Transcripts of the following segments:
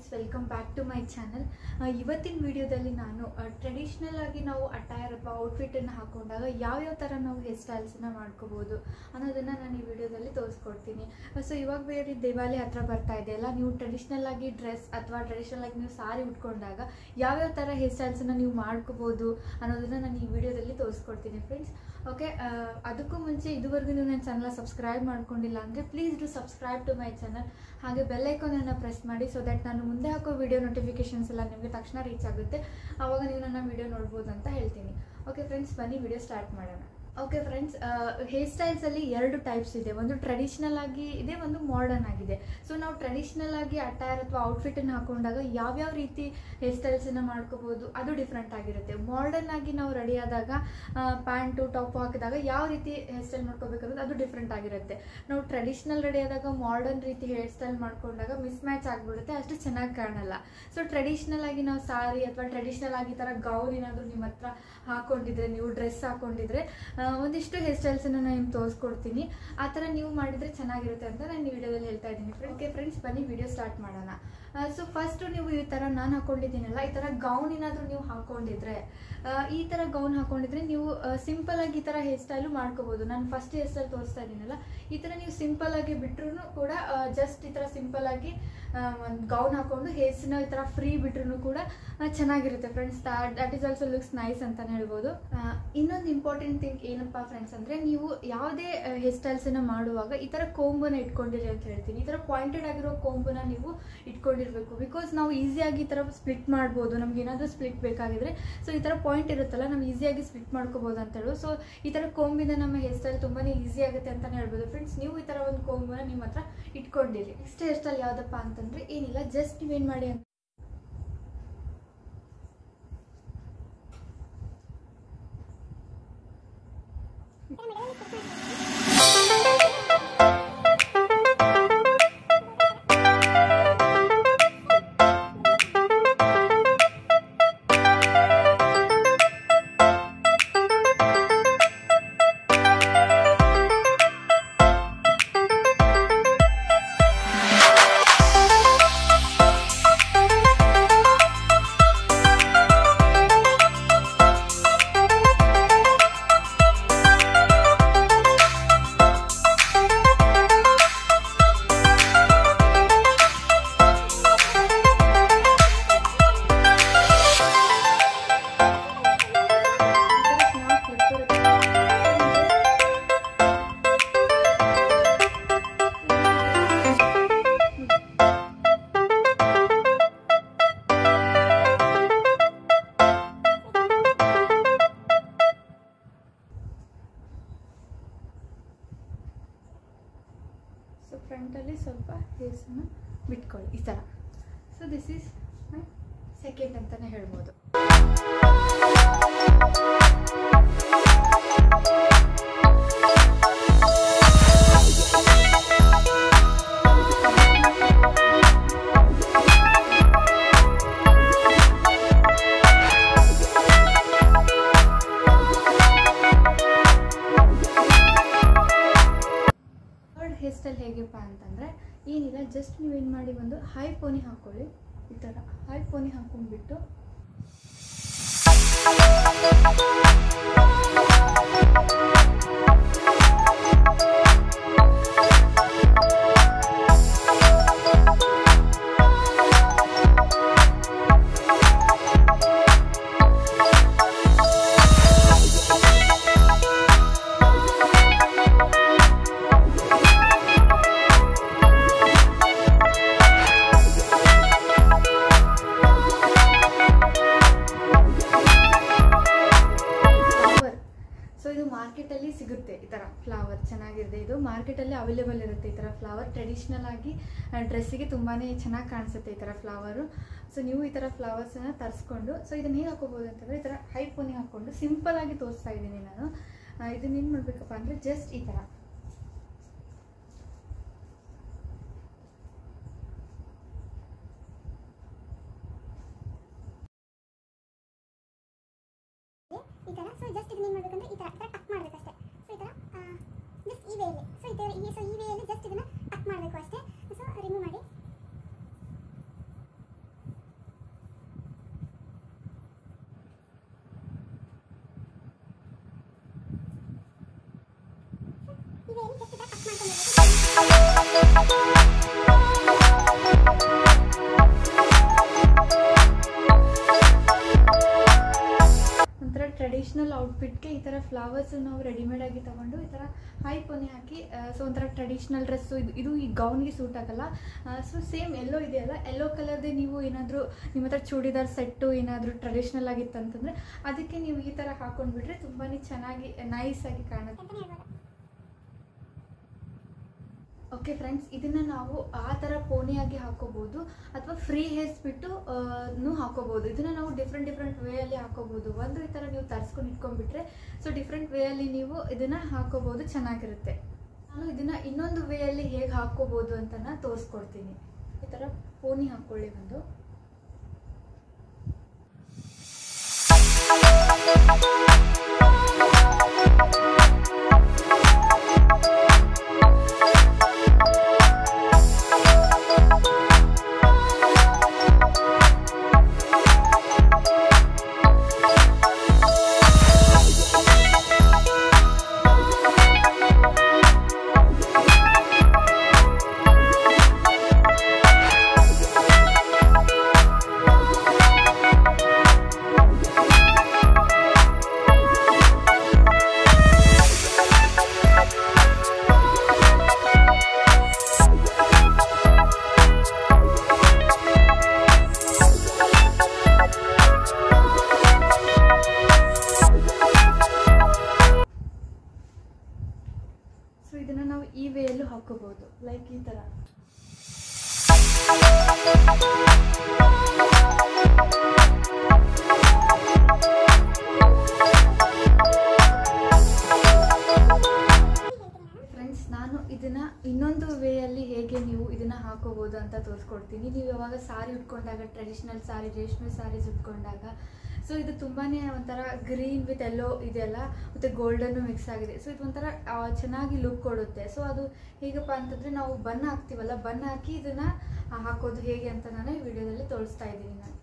friends welcome back to my channel ಇವತ್ತಿನ ವಿಡಿಯೋದಲ್ಲಿ ನಾನು ಟ್ರೆಡಿಷ್ನಲ್ ಆಗಿ ನಾವು ಅಟೈರ್ ಅಥವಾ ಔಟ್ಫಿಟನ್ನು ಹಾಕೊಂಡಾಗ ಯಾವ್ಯಾವ ಥರ ನಾವು ಹೇರ್ ಸ್ಟೈಲ್ಸನ್ನ ಮಾಡ್ಕೋಬೋದು ಅನ್ನೋದನ್ನು ನಾನು ಈ ವಿಡಿಯೋದಲ್ಲಿ ತೋರಿಸ್ಕೊಡ್ತೀನಿ ಸೊ ಇವಾಗ ಬೇರೆ ದಿವಾಲಿ ಹತ್ರ ಬರ್ತಾ ಇದೆ ಅಲ್ಲ ನೀವು ಟ್ರೆಡಿಷ್ನಲ್ ಆಗಿ ಡ್ರೆಸ್ ಅಥವಾ ಟ್ರೆಡಿಷ್ನಲ್ ಆಗಿ ನೀವು ಸಾರಿ ಉಟ್ಕೊಂಡಾಗ ಯಾವ್ಯಾವ ಥರ ಹೇರ್ ಸ್ಟೈಲ್ಸನ್ನು ನೀವು ಮಾಡ್ಕೋಬೋದು ಅನ್ನೋದನ್ನು ನಾನು ಈ ವಿಡಿಯೋದಲ್ಲಿ ತೋರಿಸ್ಕೊಡ್ತೀನಿ ಫ್ರೆಂಡ್ಸ್ ಓಕೆ ಅದಕ್ಕೂ ಮುಂಚೆ ಇದುವರೆಗೂ ನೀವು ನನ್ನ ಚಾನಲ್ ಸಬ್ಸ್ಕ್ರೈಬ್ ಮಾಡ್ಕೊಂಡಿಲ್ಲ ಅಂದರೆ please do subscribe to my channel ಹಾಗೆ ಬೆಲ್ ಐಕಾನನ್ನು ಪ್ರೆಸ್ ಮಾಡಿ ಸೊ ದಟ್ ನಾನು ಮುಂದೆ ಹಾಕೋ ವಿಡಿಯೋ ನೋಟಿಫಿಕೇಶನ್ಸ್ ಎಲ್ಲ ನಿಮಗೆ ತಕ್ಷಣ ರೀಚ್ ಆಗುತ್ತೆ ಆವಾಗ ನೀವು ನನ್ನ ವಿಡಿಯೋ ನೋಡ್ಬೋದು ಅಂತ ಹೇಳ್ತೀನಿ ಓಕೆ ಫ್ರೆಂಡ್ಸ್ ಬನ್ನಿ ವಿಡಿಯೋ ಸ್ಟಾರ್ಟ್ ಮಾಡೋಣ ಓಕೆ ಫ್ರೆಂಡ್ಸ್ ಹೇರ್ ಸ್ಟೈಲ್ಸಲ್ಲಿ ಎರಡು ಟೈಪ್ಸ್ ಇದೆ ಒಂದು ಟ್ರೆಡಿಷ್ನಲ್ ಆಗಿ ಇದೆ ಒಂದು ಮಾಡರ್ನ್ ಆಗಿದೆ ಸೊ ನಾವು ಟ್ರೆಡಿಷ್ನಲ್ ಆಗಿ ಅಟೈರ್ ಅಥವಾ ಔಟ್ಫಿಟನ್ನು ಹಾಕೊಂಡಾಗ ಯಾವ್ಯಾವ ರೀತಿ ಹೇರ್ ಸ್ಟೈಲ್ಸನ್ನು ಮಾಡ್ಕೋಬೋದು ಅದು ಡಿಫ್ರೆಂಟ್ ಆಗಿರುತ್ತೆ ಮಾಡರ್ನ್ ಆಗಿ ನಾವು ರೆಡಿ ಆದಾಗ ಪ್ಯಾಂಟು ಟಾಪ್ ಹಾಕಿದಾಗ ಯಾವ ರೀತಿ ಹೇರ್ ಸ್ಟೈಲ್ ಮಾಡ್ಕೋಬೇಕನ್ನೋದು ಅದು ಡಿಫ್ರೆಂಟ್ ಆಗಿರುತ್ತೆ ನಾವು ಟ್ರೆಡಿಷ್ನಲ್ ರೆಡಿ ಆದಾಗ ಮಾಡರ್ನ್ ರೀತಿ ಹೇರ್ ಸ್ಟೈಲ್ ಮಾಡ್ಕೊಂಡಾಗ ಮಿಸ್ ಮ್ಯಾಚ್ ಆಗಿಬಿಡುತ್ತೆ ಅಷ್ಟು ಚೆನ್ನಾಗಿ ಕಾಣಲ್ಲ ಸೊ ಟ್ರೆಡಿಷ್ನಲ್ ಆಗಿ ನಾವು ಸಾರಿ ಅಥವಾ ಟ್ರೆಡಿಷ್ನಲ್ ಆಗಿ ಈ ಥರ ಗೌನ್ ಏನಾದರೂ ನಿಮ್ಮ ಹತ್ರ ಹಾಕೊಂಡಿದ್ರೆ ನೀವು ಡ್ರೆಸ್ ಹಾಕೊಂಡಿದ್ರೆ ಆ, ಒಂದಿಷ್ಟು ಹೇರ್ ಸ್ಟೈಲ್ಸನ್ನು ನಾನು ನಿಮ್ಗೆ ತೋರಿಸ್ಕೊಡ್ತೀನಿ ಆ ಥರ ನೀವು ಮಾಡಿದರೆ ಚೆನ್ನಾಗಿರುತ್ತೆ ಅಂತ ನಾನು ಈ ವಿಡಿಯೋದಲ್ಲಿ ಹೇಳ್ತಾ ಇದ್ದೀನಿ ಓಕೆ ಫ್ರೆಂಡ್ಸ್ ಬನ್ನಿ ವಿಡಿಯೋ ಸ್ಟಾರ್ಟ್ ಮಾಡೋಣ ಸೊ ಫಸ್ಟು ನೀವು ಈ ಥರ ನಾನು ಹಾಕೊಂಡಿದ್ದೀನಲ್ಲ ಈ ಥರ ಗೌನ್ ಏನಾದರೂ ನೀವು ಹಾಕೊಂಡಿದ್ರೆ ಆ, ಈ ಥರ ಗೌನ್ ಹಾಕೊಂಡಿದ್ರೆ ನೀವು ಸಿಂಪಲ್ ಆಗಿ ಈ ಥರ ಹೇರ್ ಸ್ಟೈಲು ಮಾಡ್ಕೋಬೋದು ನಾನು ಫಸ್ಟ್ ಹೇರ್ ಸ್ಟೈಲ್ ತೋರಿಸ್ತಾ ಇದ್ದೀನಲ್ಲ ಈ ಥರ ನೀವು ಸಿಂಪಲ್ ಆಗಿ ಬಿಟ್ರು ಕೂಡ ಜಸ್ಟ್ ಈ ಥರ ಸಿಂಪಲ್ ಆಗಿ ಒಂದು ಗೌನ್ ಹಾಕೊಂಡು ಹೇರ್ಸ್ನ ಈ ಥರ ಫ್ರೀ ಬಿಟ್ರು ಕೂಡ ಆ, ಚೆನ್ನಾಗಿರುತ್ತೆ friends that is also looks nice ಅಂತಲೇ ಹೇಳ್ಬೋದು ಆ, ಇನ್ನೊಂದು ಇಂಪಾರ್ಟೆಂಟ್ ಥಿಂಗ್ ಏನಪ್ಪ ಫ್ರೆಂಡ್ಸ್ ಅಂದರೆ ನೀವು ಯಾವುದೇ ಹೇರ್ ಸ್ಟೈಲ್ಸನ್ನು ಮಾಡುವಾಗ ಈ ಥರ ಕೋಂಬನ್ನ ಇಟ್ಕೊಂಡಿರಿ ಅಂತ ಹೇಳ್ತೀನಿ ಈ ಥರ ಪಾಯಿಂಟೆಡ್ ಆಗಿರೋ ಕೋಂಬನ್ನ ನೀವು ಇಟ್ಕೊಂಡಿರ್ಬೇಕು ಬಿಕಾಸ್ ನಾವು ಈಸಿಯಾಗಿ ಈ ಥರ ಸ್ಪ್ಲಿಟ್ ಮಾಡ್ಬೋದು ನಮ್ಗೆ ಏನಾದರೂ ಸ್ಪ್ಲಿಟ್ ಬೇಕಾಗಿದ್ರೆ ಸೊ ಈ ಥರ ಪಾಯಿಂಟ್ ಇರುತ್ತಲ್ಲ ನಾವು ಈಸಿಯಾಗಿ ಸ್ಪ್ಲಿಟ್ ಮಾಡ್ಕೋಬೋದು ಅಂತ ಹೇಳೋದು ಸೊ ಈ ಥರ ಕೋಂಬಿಂದ ನಮ್ಮ ಹೇರ್ ಸ್ಟೈಲ್ ತುಂಬಾ ಈಸಿ ಆಗುತ್ತೆ ಅಂತಲೇ ಹೇಳ್ಬೋದು ಫ್ರೆಂಡ್ಸ್ ನೀವು ಈ ಥರ ಒಂದು ಕೋಂಬನ್ನ ನಿಮ್ಮ ಹತ್ರ ಇಟ್ಕೊಂಡಿರಿ ನೆಕ್ಸ್ಟ್ ಹೇರ್ ಸ್ಟೈಲ್ ಯಾವುದಪ್ಪ ಅಂತಂದರೆ ಏನಿಲ್ಲ ಜಸ್ಟ್ ನೀವೇನು ಮಾಡಿ ಅಂತ ಸೊ ಫ್ರಂಟಲ್ಲಿ ಸ್ವಲ್ಪ ಹೇರ್ಸನ್ನು ಬಿಟ್ಕೊಳ್ಳಿ ಈ ಥರ so this is my second ಅಂತಲೇ ಹೇಳ್ಬೋದು ಥರ್ಡ್ ಹೇರ್ ಸ್ಟೈಲ್ ಹೇಗಪ್ಪ ಅಂತಂದರೆ ಏನಿಲ್ಲ ಜಸ್ಟ್ ನೀವೇನು ಮಾಡಿ ಒಂದು ಹೈ ಪೋನಿ ಹಾಕ್ಕೊಳ್ಳಿ ಈ ಥರ ಹೈ ಪೋನಿ ಹಾಕೊಂಡ್ಬಿಟ್ಟು ಫ್ಲವರ್ ಸೊ ಇದು ಮಾರ್ಕೆಟಲ್ಲಿ ಸಿಗುತ್ತೆ ಈ ಥರ ಫ್ಲವರ್ ಚೆನ್ನಾಗಿದೆ ಇದು ಮಾರ್ಕೆಟಲ್ಲಿ ಅವೈಲೇಬಲ್ ಇರುತ್ತೆ ಈ ಥರ ಫ್ಲವರ್ ಟ್ರೆಡಿಷ್ನಲ್ ಆಗಿ ಡ್ರೆಸ್ಸಿಗೆ ತುಂಬಾ ಚೆನ್ನಾಗಿ ಕಾಣಿಸುತ್ತೆ ಈ ಥರ ಫ್ಲವರು ಸೊ ನೀವು ಈ ಥರ ಫ್ಲವರ್ಸನ್ನು ತರಿಸ್ಕೊಂಡು ಸೊ ಇದನ್ನ ಹೇಗೆ ಹಾಕೋಬೋದು ಅಂತಂದರೆ ಈ ಥರ ಹೈ ಪೋನಿ ಹಾಕ್ಕೊಂಡು ಸಿಂಪಲ್ ಆಗಿ ತೋರಿಸ್ತಾ ಇದ್ದೀನಿ ನಾನು ಆ, ಇದನ್ನ ಏನು ಮಾಡಬೇಕಪ್ಪ ಅಂದರೆ ಜಸ್ಟ್ ಈ ಥರ ಈ ಥರ ಸೊ ಜಸ್ಟ್ ಇದನ್ನ ಏನು ಮಾಡಬೇಕಂದ್ರೆ ಈ ಥರ ಈ ಥರ ಟಕ್ ಮಾಡಬೇಕಷ್ಟೇ ಸೊ ಈ ಥರ ಜಸ್ಟ್ ಈ ವೇಯಲ್ಲಿ ಸೊ ಈ ಥರ ಈ ಸೊ ಈ ವೇಯಲ್ಲಿ ಜಸ್ಟ್ ಇದನ್ನ ಟಕ್ ಮಾಡಬೇಕು ಅಷ್ಟೇ ಸೊ ರಿಮೂವ್ ಮಾಡಿ ವೇಯಲ್ಲಿ ಜಸ್ಟ್ ಈ ಥರ ಕಟ್ ಮಾಡ್ಕೊಂಡಿರ್ಬೇಕು ಒಂಥರ ಟ್ರೆಡಿಷ್ನಲ್ ಔಟ್ಫಿಟ್ಗೆ ಈ ಥರ ಫ್ಲವರ್ಸ್ ನಾವು ರೆಡಿಮೇಡ್ ಆಗಿ ತಗೊಂಡು ಈ ಥರ ಹೈ ಪೊನೆ ಹಾಕಿ ಸೊ ಒಂಥರ ಟ್ರೆಡಿಷ್ನಲ್ ಡ್ರೆಸ್ಸು ಇದು ಇದು ಈ ಗೌನ್ಗೆ ಸೂಟ್ ಆಗಲ್ಲ ಸೊ ಸೇಮ್ ಎಲ್ಲೋ ಇದೆಯಲ್ಲ ಎಲ್ಲೋ ಕಲರ್ದೇ ನೀವು ಏನಾದರೂ ನಿಮ್ಮ ಹತ್ರ ಚೂಡಿದಾರ್ ಸೆಟ್ಟು ಏನಾದರೂ ಟ್ರೆಡಿಷ್ನಲ್ ಆಗಿತ್ತು ಅಂತಂದರೆ ಅದಕ್ಕೆ ನೀವು ಈ ಥರ ಹಾಕೊಂಡ್ಬಿಟ್ರೆ ತುಂಬಾ ಚೆನ್ನಾಗಿ ನೈಸ್ ಆಗಿ ಕಾಣುತ್ತೆ ಅಂತಲೇ ಹೇಳ್ಬೋದು ಓಕೆ ಫ್ರೆಂಡ್ಸ್ ಇದನ್ನು ನಾವು ಆ ಥರ ಪೋನಿಯಾಗಿ ಹಾಕೋಬೋದು ಅಥವಾ ಫ್ರೀ ಹೇರ್ಸ್ ಬಿಟ್ಟು ಆ, ನೂ ಹಾಕೋಬೋದು ಇದನ್ನು ನಾವು ಡಿಫ್ರೆಂಟ್ ಡಿಫ್ರೆಂಟ್ ವೇಯಲ್ಲಿ ಹಾಕೋಬೋದು ಒಂದು ಈ ಥರ ನೀವು ತರಿಸ್ಕೊಂಡು ಇಟ್ಕೊಂಡ್ಬಿಟ್ರೆ ಸೊ ಡಿಫ್ರೆಂಟ್ ವೇಯಲ್ಲಿ ನೀವು ಇದನ್ನು ಹಾಕೋಬೋದು ಚೆನ್ನಾಗಿರುತ್ತೆ ನಾನು ಇದನ್ನು ಇನ್ನೊಂದು ವೇಯಲ್ಲಿ ಹೇಗೆ ಹಾಕೋಬೋದು ಅಂತ ನಾನು ತೋರಿಸ್ಕೊಡ್ತೀನಿ ಈ ಥರ ಪೋನಿ ಹಾಕ್ಕೊಳ್ಳಿ ಒಂದು ಸೊ ಇದನ್ನು ನಾವು ಈ ವೇಯಲ್ಲೂ ಹಾಕೋಬೋದು ಲೈಕ್ ಈ ಥರ ಫ್ರೆಂಡ್ಸ್ ನಾನು ಇದನ್ನ ಇನ್ನೊಂದು ವೇಯಲ್ಲಿ ಹೇಗೆ ನೀವು ಇದನ್ನ ಹಾಕೋಬಹುದು ಅಂತ ತೋರಿಸ್ಕೊಡ್ತೀನಿ ನೀವು ಯಾವಾಗ ಸಾರಿ ಉಟ್ಕೊಂಡಾಗ ಟ್ರೆಡಿಷ್ನಲ್ ಸಾರಿ ರೇಷ್ಮೆ ಸಾರೀಸ್ ಉಟ್ಕೊಂಡಾಗ ಸೊ ಇದು ತುಂಬಾನೇ ಒಂಥರ ಗ್ರೀನ್ ವಿತ್ ಎಲ್ಲೋ ಇದೆಲ್ಲ ಮತ್ತು ಗೋಲ್ಡನ್ನು ಮಿಕ್ಸ್ ಆಗಿದೆ ಸೊ ಇದು ಒಂಥರ ಆ, ಚೆನ್ನಾಗಿ ಲುಕ್ ಕೊಡುತ್ತೆ ಸೊ ಅದು ಹೇಗಪ್ಪ ಅಂತಂದರೆ ನಾವು ಬಣ್ಣ ಹಾಕ್ತೀವಲ್ಲ ಬಣ್ಣ ಹಾಕಿ ಇದನ್ನ ಆ, ಹಾಕೋದು ಹೇಗೆ ಅಂತ ನಾನು ಈ ವಿಡಿಯೋದಲ್ಲಿ ತೋರಿಸ್ತಾ ಇದ್ದೀನಿ ನಾನು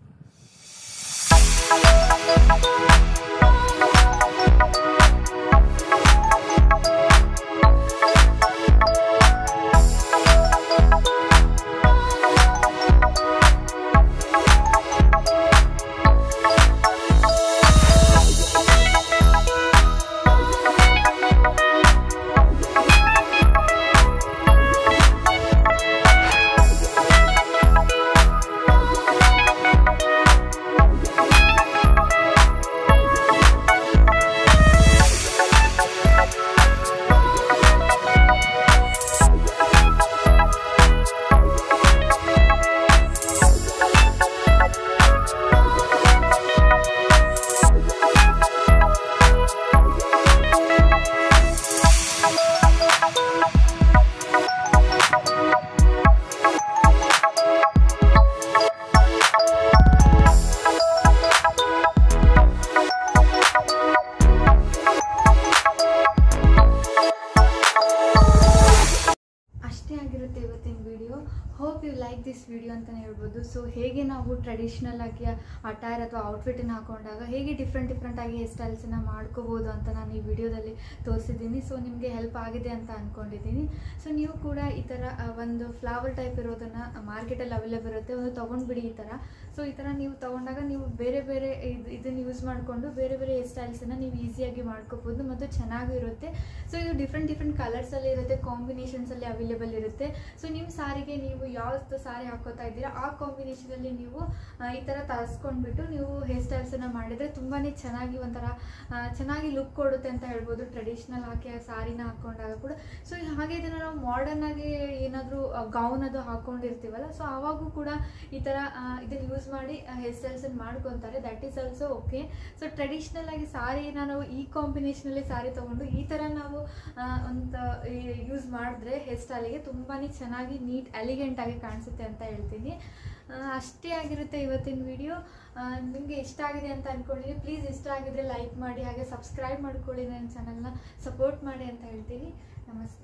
ಅಷ್ಟೇ ಆಗಿರುತ್ತೆ ಇವತ್ತಿನ video hope you like this video ಅಂತಲೇ ಹೇಳ್ಬೋದು ಸೊ ಹೇಗೆ ನಾವು ಟ್ರೆಡಿಷ್ನಲ್ ಆಗಿ ಅಟೈರ್ ಅಥವಾ ಔಟ್ಫಿಟನ್ನು ಹಾಕೊಂಡಾಗ ಹೇಗೆ ಡಿಫ್ರೆಂಟ್ ಡಿಫ್ರೆಂಟ್ ಆಗಿ ಹೇರ್ ಸ್ಟೈಲ್ಸನ್ನು ಮಾಡ್ಕೋಬೋದು ಅಂತ ನಾನು ಈ ವಿಡಿಯೋದಲ್ಲಿ ತೋರಿಸಿದ್ದೀನಿ ಸೊ ನಿಮಗೆ ಹೆಲ್ಪ್ ಆಗಿದೆ ಅಂತ ಅಂದ್ಕೊಂಡಿದ್ದೀನಿ ಸೊ ನೀವು ಕೂಡ ಈ ಥರ ಆ, ಒಂದು ಫ್ಲವರ್ ಟೈಪ್ ಇರೋದನ್ನು ಮಾರ್ಕೆಟಲ್ಲಿ ಅವೈಲೇಬಲ್ ಇರುತ್ತೆ ಒಂದು ತೊಗೊಂಡ್ಬಿಡಿ ಈ ಥರ ಸೊ ಈ ಥರ ನೀವು ತೊಗೊಂಡಾಗ ನೀವು ಬೇರೆ ಬೇರೆ ಇದು ಇದನ್ನು ಯೂಸ್ ಮಾಡಿಕೊಂಡು ಬೇರೆ ಬೇರೆ ಹೇರ್ ಸ್ಟೈಲ್ಸನ್ನು ನೀವು ಈಸಿಯಾಗಿ ಮಾಡ್ಕೋಬೋದು ಮತ್ತು ಚೆನ್ನಾಗೂ ಇರುತ್ತೆ ಸೊ ಇದು ಡಿಫ್ರೆಂಟ್ ಡಿಫ್ರೆಂಟ್ ಕಲರ್ಸಲ್ಲಿ ಇರುತ್ತೆ ಕಾಂಬಿನೇಷನ್ಸಲ್ಲಿ ಅವೈಲೇಬಲ್ ಇರುತ್ತೆ ಸೊ ನಿಮ್ಮ ಸಾರಿಗೆ ನೀವು ಯಾವತ್ತು ಸಾರಿ ಹಾಕೋತಾ ಇದ್ದೀರಾ ಆ ಕಾಂಬಿನೇಷನಲ್ಲಿ ನೀವು ಆ, ಈ ಥರ ತರಿಸ್ಕೊಂಡ್ಬಿಟ್ಟು ನೀವು ಹೇರ್ ಸ್ಟೈಲ್ಸನ್ನು ಮಾಡಿದರೆ ತುಂಬಾ ಚೆನ್ನಾಗಿ ಒಂಥರ ಆ, ಚೆನ್ನಾಗಿ ಲುಕ್ ಕೊಡುತ್ತೆ ಅಂತ ಹೇಳ್ಬೋದು ಟ್ರೆಡಿಷ್ನಲ್ ಹಾಕಿ ಆ ಸಾರಿನ ಹಾಕೊಂಡಾಗ ಕೂಡ ಸೊ ಹಾಗೆ ಇದನ್ನು ನಾವು ಮಾಡರ್ನ್ ಆಗಿ ಏನಾದರೂ ಗೌನ್ ಅದು ಹಾಕೊಂಡಿರ್ತೀವಲ್ಲ ಸೊ ಆವಾಗೂ ಕೂಡ ಈ ಥರ ಇದನ್ನು ಯೂಸ್ ಮಾಡಿ ಹೇರ್ ಸ್ಟೈಲ್ಸನ್ನು ಮಾಡ್ಕೊತಾರೆ that is also okay so traditional ಆಗಿ ಸಾರಿನ ನಾವು ಈ ಕಾಂಬಿನೇಷನಲ್ಲಿ ಸಾರಿ ತೊಗೊಂಡು ಈ ಥರ ನಾವು ಆ, ಒಂದು ಯೂಸ್ ಮಾಡಿದ್ರೆ ಹೇರ್ ಸ್ಟೈಲಿಗೆ ತುಂಬಾ ಚೆನ್ನಾಗಿ ನೀಟ್ ಎಲಿಗೆಂಟ್ ಆಗಿ ಕಾಣಿಸುತ್ತೆ ಅಂತ ಹೇಳ್ತೀನಿ ಆ, ಅಷ್ಟೇ ಆಗಿರುತ್ತೆ ಇವತ್ತಿನ ವಿಡಿಯೋ ನಿಮಗೆ ಇಷ್ಟ ಆಗಿದೆ ಅಂತ ಅಂದ್ಕೊಂಡಿದ್ದೀನಿ ಪ್ಲೀಸ್ ಇಷ್ಟ ಆಗಿದ್ರೆ ಲೈಕ್ ಮಾಡಿ ಹಾಗೆ ಸಬ್ಸ್ಕ್ರೈಬ್ ಮಾಡ್ಕೊಳ್ಳಿ ನನ್ನ ಚಾನಲ್ನ ಸಪೋರ್ಟ್ ಮಾಡಿ ಅಂತ ಹೇಳ್ತೀನಿ ನಮಸ್ತೆ